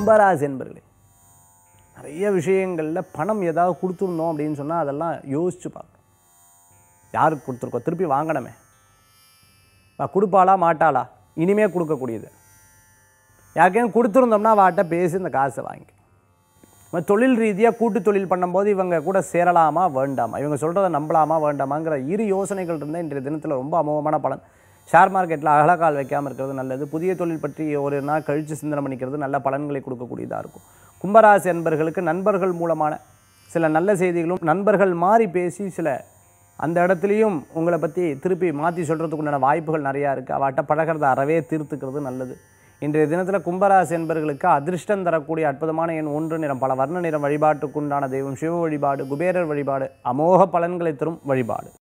கும்பராசி என்பர்களே நிறைய விஷயங்களில் பணம் ஏதாவது கொடுத்துருந்தோம் அப்படின்னு சொன்னால் அதெல்லாம் யோசிச்சு பார்க்கணும் யாருக்கு கொடுத்துருக்கோம் திருப்பி வாங்கணுமே வா, கொடுப்பாளா மாட்டாளா இனிமே கொடுக்கக்கூடியது யாருக்கையும் கொடுத்துருந்தோம்னா வாட்ட பேசி இந்த காசை வாங்கி நம்ம தொழில் ரீதியாக கூட்டு தொழில் பண்ணும்போது இவங்க கூட சேரலாமா வேண்டாமா இவங்க சொல்கிறத நம்பலாமா வேண்டாமாங்கிற இரு யோசனைகள் இருந்தால் இன்றைய தினத்தில் ரொம்ப அமோகமான பலன் ஷேர் மார்க்கெட்டில் அகலக்கால் வைக்காமல் இருக்கிறது நல்லது புதிய தொழில் பற்றி ஒரு நாள் கழித்து சிந்தனை பண்ணிக்கிறது நல்ல பலன்களை கொடுக்கக்கூடியதாக இருக்கும் கும்பராசி நண்பர்களுக்கு நண்பர்கள் மூலமான சில நல்ல செய்திகளும் நண்பர்கள் மாறி பேசி சில அந்த இடத்துலையும் உங்களை பற்றி திருப்பி மாற்றி சொல்கிறதுக்கு உண்டான வாய்ப்புகள் நிறையா இருக்குது அவட்ட பழகிறத அறவே தீர்த்துக்கிறது நல்லது இன்றைய தினத்தில் கும்பராசி என்பர்களுக்கு அதிர்ஷ்டம் தரக்கூடிய அற்புதமான எண் ஒன்று நிறம் பல வர்ண நிறம் வழிபாட்டுக்குண்டான தெய்வம் சிவ வழிபாடு குபேரர் வழிபாடு அமோக பலன்களை தரும் வழிபாடு